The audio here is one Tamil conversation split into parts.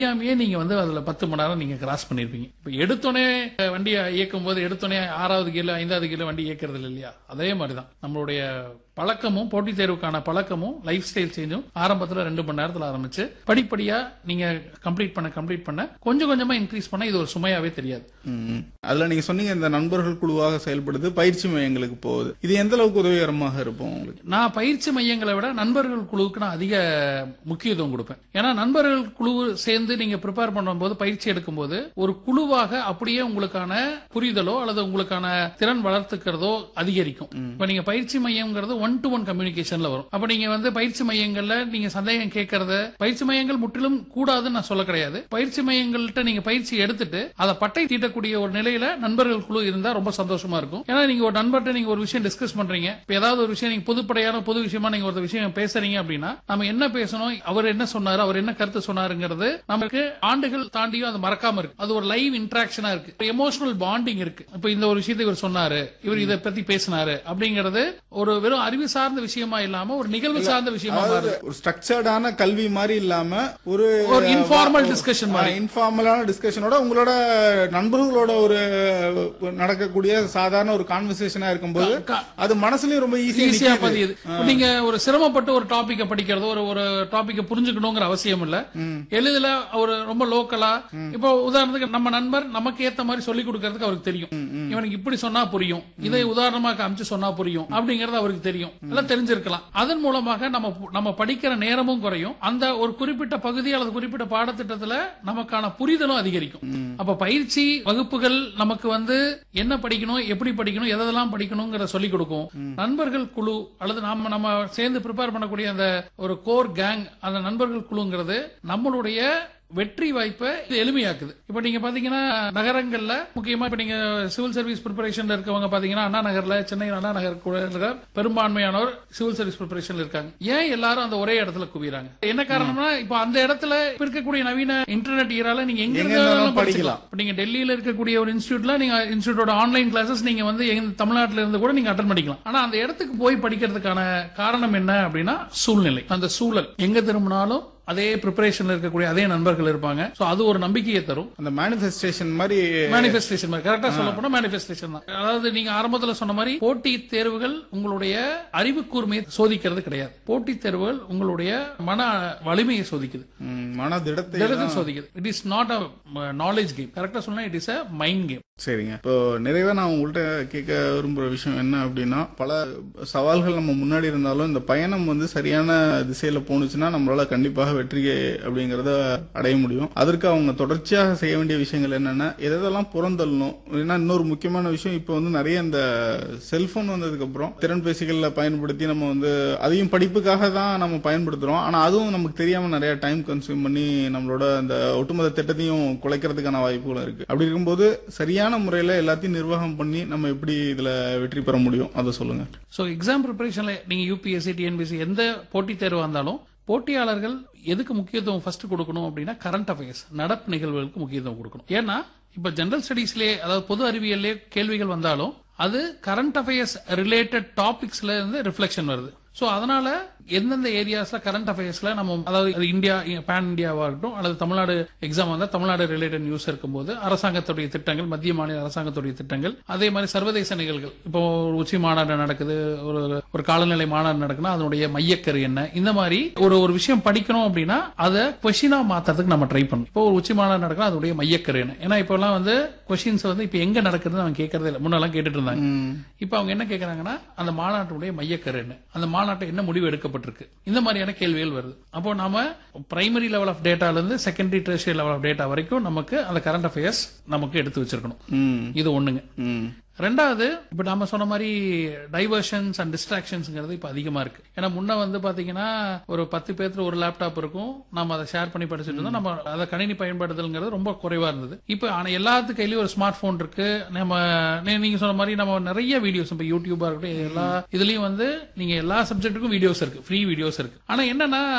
தெரியாமையே நீங்க வந்து அதுல பத்து மணி நேரம் நீங்க கிராஸ் பண்ணிருப்பீங்க இப்ப எடுத்தோடனே அஹ், வண்டியை இயக்கும் போது எடுத்தோடனே ஆறாவது கீழ ஐந்தாவது கீழ வண்டி இயக்கிறது இல்லை இல்லையா அதே மாதிரிதான் நம்மளுடைய பழக்கமும் போட்டித் தேர்வுக்கான பழக்கமும் லைஃப் ஸ்டைல் சேஞ்சும் ஆரம்பத்துல ரெண்டு மணி நேரத்துல ஆரம்பிச்சு படிப்படியா நீங்க கம்ப்ளீட் பண்ண கம்ப்ளீட் பண்ண கொஞ்சம் கொஞ்சமா இன்க்ரீஸ் பண்ண இது ஒரு சுமையாவே தெரியாது ம். அதுல நீங்க சொன்னீங்க இந்த நண்பர்கள் குழுவாக செயல்படுது பயிற்சி மையங்களுக்கு போகுது இது எந்த அளவுக்கு உதவிகரமாக இருக்கும் உங்களுக்கு நான் பயிற்சி மையங்களை விட நண்பர்கள் குழுவுக்கு நான் அதிக முக்கியத்துவம் கொடுப்பேன் ஏன்னா நண்பர்கள் குழு சேர்ந்து நீங்க ப்ரிப்பேர் பண்ணும்போது பயிற்சி எடுக்கும்போது ஒரு குழுவாக அப்படியே உங்களுக்கான புரிதலோ அல்லது உங்களுக்கான திறன் வளர்த்துக்கிறதோ அதிகரிக்கும் இப்ப நீங்க பயிற்சி மையம்ங்கிறது ஒன் டு ஒன் கம்யூனிகேஷன்ல வரும் அப்ப நீங்க வந்து பயிற்சி மையங்கள்ல நீங்க சந்தேகம் கேட்கறது பயிற்சி மையங்கள் முற்றிலும் கூடாதுன்னு நான் சொல்ல கிடையாது பயிற்சி மையங்கள்கிட்ட நீங்க பயிற்சி எடுத்துட்டு அதை பட்டை தீட்டக்கூடிய ஒரு நிலையில நண்பர்கள் குழு இருந்தா ரொம்ப சந்தோஷமா இருக்கும் ஏன்னா நீங்க ஒரு நண்பர்கிட்ட நீங்க ஒரு விஷயம் டிஸ்கஸ் பண்றீங்க இப்ப ஏதாவது ஒரு விஷயம் நீங்க பொதுப்படையான பொது விஷயமா நீங்க ஒரு விஷயம் பேசுறீங்க அப்படின்னா நம்ம என்ன பேசணும் அவர் என்ன சொன்னாரு அவர் என்ன கருத்து சொன்னாருங்கிறது நமக்கு ஆண்டுகள் தாண்டியும் அது மறக்காம இருக்கு அது ஒரு லைவ் இன்டராக்ஷனா இருக்கு எமோஷனல் பாண்டிங் இருக்கு இப்ப இந்த ஒரு விஷயத்தை இவர் சொன்னாரு இவர் இதை பத்தி பேசினாரு அப்படிங்கிறது ஒரு வெறும் அறிவு சார்ந்த விஷயமா இல்லாம ஒரு நிகழ்வு சார்ந்த விஷயமா மாறுது ஒரு ஸ்ட்ரக்சர்டான கல்வி மாதிரி இல்லாம ஒரு ஒரு informal discussion மாதிரி. இன்ஃபார்மலான டிஸ்கஷனோட உங்களோட நண்பர்களோட ஒரு நடக்கக்கூடிய சாதாரண ஒரு கான்வர்சேஷனா இருக்கும்போது க- அது மனசுலயும் ரொம்ப ஈஸியா ஈஸியா பதியுது இப்ப நீங்க ஒரு சிரமப்பட்டு ஒரு டாபிக்க படிக்கிறதோ ஒரு ஒரு டாபிக்க புரிஞ்சுக்கணுங்கிற அவசியம் இல்ல எளிதில ஒரு ரொம்ப லோக்கலா இப்போ உதாரணத்துக்கு நம்ம நண்பர் நமக்கு ஏத்த மாதிரி சொல்லி கொடுக்கறதுக்கு அவருக்கு தெரியும் இவனுக்கு இப்படி சொன்னா புரியும் இதை உதாரணமா காமிச்சு சொன்னா புரியும் அப்படிங்கறது அவருக்கு தெரியும் எல்லாம் தெரிஞ்சிருக்கலாம் அதன் மூலமாக நம்ம நம்ம படிக்கிற நேரமும் குறையும் அந்த ஒரு குறிப்பிட்ட பகுதி அல்லது குறிப்பிட்ட பாடத்திட்டத்துல நமக்கான புரிதலும் அதிகரிக்கும் அப்ப பயிற்சி வகுப்புகள் நமக்கு வந்து என்ன படிக்கணும் எப்படி படிக்கணும் எதெல்லாம் படிக்கணுங்கிற சொல்லி கொடுக்கும் நண்பர்கள் குழு அல்லது நாம நம்ம சேர்ந்து ப்ரிப்பேர் பண்ணக்கூடிய அந்த ஒரு கோர் கேங் அந்த நண்பர்கள் குழுங்கிறது நம்மளுடைய வெற்றி வாய்ப்பை இது எளிமையாக்குது இப்ப நீங்க பாத்தீங்கன்னா நகரங்கள்ல முக்கியமா இப்ப நீங்க சிவில் சர்வீஸ் ப்ரிப்பரேஷன்ல இருக்கவங்க பாத்தீங்கன்னா அண்ணா நகர்ல சென்னை அண்ணா நகர் கூட இருக்கிற பெரும்பான்மையானவர் சிவில் சர்வீஸ் ப்ரிப்பரேஷன்ல இருக்காங்க ஏன் எல்லாரும் அந்த ஒரே இடத்துல குவிறாங்க என்ன காரணம்னா இப்ப அந்த இடத்துல இப்ப இருக்கக்கூடிய நவீன இன்டர்நெட் ஈரால நீங்க எங்க எங்க இருந்தாலும் இருந்தாலும் படிக்கலாம் இப்ப நீங்க டெல்லியில இருக்கக்கூடிய ஒரு இன்ஸ்டியூட்ல நீங்க இன்ஸ்டியூட்டோட ஆன்லைன் கிளாஸஸ் நீங்க வந்து எங்க தமிழ்நாட்டுல இருந்து கூட நீங்க அட்டன் பண்ணிக்கலாம் ஆனா அந்த இடத்துக்கு போய் படிக்கிறதுக்கான காரணம் என்ன அப்படின்னா சூழ்நிலை அந்த சூழல் எங்க திரும்பினாலும் அதே ப்ரிப்பரேஷன்ல இருக்கக்கூடிய அதே நண்பர்கள் இருப்பாங்க சோ அது ஒரு நம்பிக்கையை தரும் அந்த மேனிஃபெஸ்டேஷன் மாதிரி மேனிஃபெஸ்டேஷன் மாதிரி கரெக்டா சொல்ல போனா மேனிஃபெஸ்டேஷன் தான் அதாவது நீங்க ஆரம்பத்துல சொன்ன மாதிரி போட்டி தேர்வுகள் உங்களுடைய அறிவு கூர்மையை சோதிக்கிறது கிடையாது போட்டி தேர்வுகள் உங்களுடைய மன வலிமையை சோதிக்குது ம், மன திடத்தை திடத்தை சோதிக்குது it is not a knowledge game கரெக்டா சொன்னா it is a mind game சரிங்க இப்போ நிறைவா நான் உங்கள்கிட்ட கேட்க விரும்புற விஷயம் என்ன அப்படின்னா பல சவால்கள் நம்ம முன்னாடி இருந்தாலும் இந்த பயணம் வந்து சரியான திசையில போணுச்சுன்னா நம்மளால கண்டிப்பாக வெற்றி அப்படிங்கறத அடைய முடியும் அதற்கு அவங்க தொடர்ச்சியாக செய்ய வேண்டிய விஷயங்கள் என்னன்னா எதெல்லாம் புறந்தள்ளணும் ஏன்னா இன்னொரு முக்கியமான விஷயம் இப்போ வந்து நிறைய இந்த செல்போன் வந்ததுக்கு அப்புறம் திறன்பேசிகள்ல பயன்படுத்தி நம்ம வந்து அதையும் படிப்புக்காக தான் நம்ம பயன்படுத்துறோம் ஆனா அதுவும் நமக்கு தெரியாம நிறைய டைம் கன்சியூம் பண்ணி நம்மளோட அந்த ஒட்டுமொத்த திட்டத்தையும் குலைக்கிறதுக்கான வாய்ப்புகளும் இருக்கு அப்படி இருக்கும்போது சரியான முறையில எல்லாத்தையும் நிர்வாகம் பண்ணி நம்ம எப்படி இதுல வெற்றி பெற முடியும் அதை சொல்லுங்க ஸோ எக்ஸாம் ப்ரிப்பரேஷன்ல நீங்க யூபிஎஸ்சி டிஎன்பிசி எந்த போட்டித் தேர்வு வந்தாலும் போட்டியாளர்கள் எதுக்கு முக்கியத்துவம் ஃபர்ஸ்ட் கொடுக்கணும் அப்படின்னா கரண்ட் அஃபேர்ஸ் நடப்பு நிகழ்வுகளுக்கு முக்கியத்துவம் கொடுக்கணும் ஏன்னா இப்ப ஜெனரல் ஸ்டடீஸ்லயே அதாவது பொது அறிவியல்லே கேள்விகள் வந்தாலும் அது கரண்ட் அஃபேர்ஸ் ரிலேட்டட் டாபிக்ஸ்ல இருந்து ரிஃப்ளெக்ஷன் வருது சோ அதனால எந்தெந்த ஏரியாஸ்ல கரண்ட் அஃபேர்ஸ்ல நம்ம அதாவது அது இந்தியா பேன் இந்தியாவா இருக்கட்டும் அல்லது தமிழ்நாடு எக்ஸாம் வந்தா தமிழ்நாடு ரிலேட்டட் நியூஸ் இருக்கும்போது அரசாங்கத்துடைய திட்டங்கள் மத்திய மாநில அரசாங்கத்துடைய திட்டங்கள் அதே மாதிரி சர்வதேச நிகழ்வுகள் இப்போ ஒரு உச்சி மாநாடு நடக்குது ஒரு ஒரு காலநிலை மாநாடு நடக்குன்னா அதனுடைய மையக்கரு என்ன இந்த மாதிரி ஒரு ஒரு விஷயம் படிக்கணும் அப்படின்னா அதை கொஷினா மாத்துறதுக்கு நம்ம ட்ரை பண்ணணும் இப்போ ஒரு உச்சி மாநாடு நடக்குன்னா அதனுடைய மையக்கரு என்ன ஏன்னா இப்போ எல்லாம் வந்து கொஷின்ஸ் வந்து இப்போ எங்க நடக்குதுன்னு அவங்க கேட்கறதே இல்லை முன்னெல்லாம் கேட்டுட்டு இருந்தாங்க இப்போ அவங்க என்ன கேக்குறாங்கன்னா அந்த மாநாட்டுடைய மையக்கரு என்ன அந்த மாநாட்டை என்ன முடிவு எடுக்கப்பட்டிருக்கு இந்த மாதிரியான கேள்விகள் வருது அப்போ நாம பிரைமரி லெவல் ஆஃப் டேட்டால இருந்து secondary tertiary level of data வரைக்கும் நமக்கு அந்த கரண்ட் அஃபேர்ஸ் நமக்கு எடுத்து வச்சிருக்கணும் ம் இது ஒண்ணுங்க ம் ரெண்டாவது இப்ப நாம சொன்ன மாதிரி டைவர்ஷன்ஸ் அண்ட் டிஸ்ட்ராக்ஷன்ஸ்ங்கிறது இப்ப அதிகமா இருக்கு ஏன்னா முன்ன வந்து பாத்தீங்கன்னா ஒரு பத்து பேர்த்துல ஒரு லேப்டாப் இருக்கும் நம்ம அதை ஷேர் பண்ணி படிச்சுட்டு இருந்தோம் நம்ம அதை கணினி பயன்படுத்துதல்ங்கிறது ரொம்ப குறைவா இருந்தது இப்ப ஆனா எல்லாத்து கையிலயும் ஒரு ஸ்மார்ட் போன் இருக்கு நம்ம நீ- நீங்க சொன்ன மாதிரி நம்ம நிறைய வீடியோஸ் இப்ப யூடியூபா இருக்கட்டும் எல்லா இதுலயும் வந்து நீங்க எல்லா சப்ஜெக்ட்டுக்கும் வீடியோஸ் இருக்கு ஃப்ரீ வீடியோஸ் இருக்கு ஆனா என்னன்னா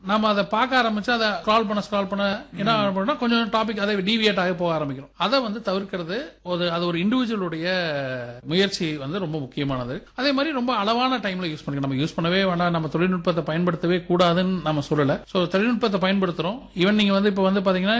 நாம அதை பார்க்க ஆரம்பிச்சு அதை ஸ்க்ரால் பண்ண ஸ்க்ரால் பண்ண என்ன பண்ணா கொஞ்சம் டாபிக் அதை டிவியேட் ஆகி போக ஆரம்பிக்கிறோம் அதை வந்து தவிர்க்கிறது ஒரு அது ஒரு இண்டிவிஜுவலுடைய முயற்சி வந்து ரொம்ப முக்கியமானது அதே மாதிரி ரொம்ப அளவான டைம்ல யூஸ் பண்ணிக்கணும் நம்ம யூஸ் பண்ணவே வேண்டாம் நம்ம தொழில்நுட்பத்தை பயன்படுத்தவே கூடாதுன்னு நம்ம சொல்லல சோ தொழில்நுட்பத்தை பயன்படுத்துறோம் ஈவன் நீங்க வந்து இப்ப வந்து பாத்தீங்கன்னா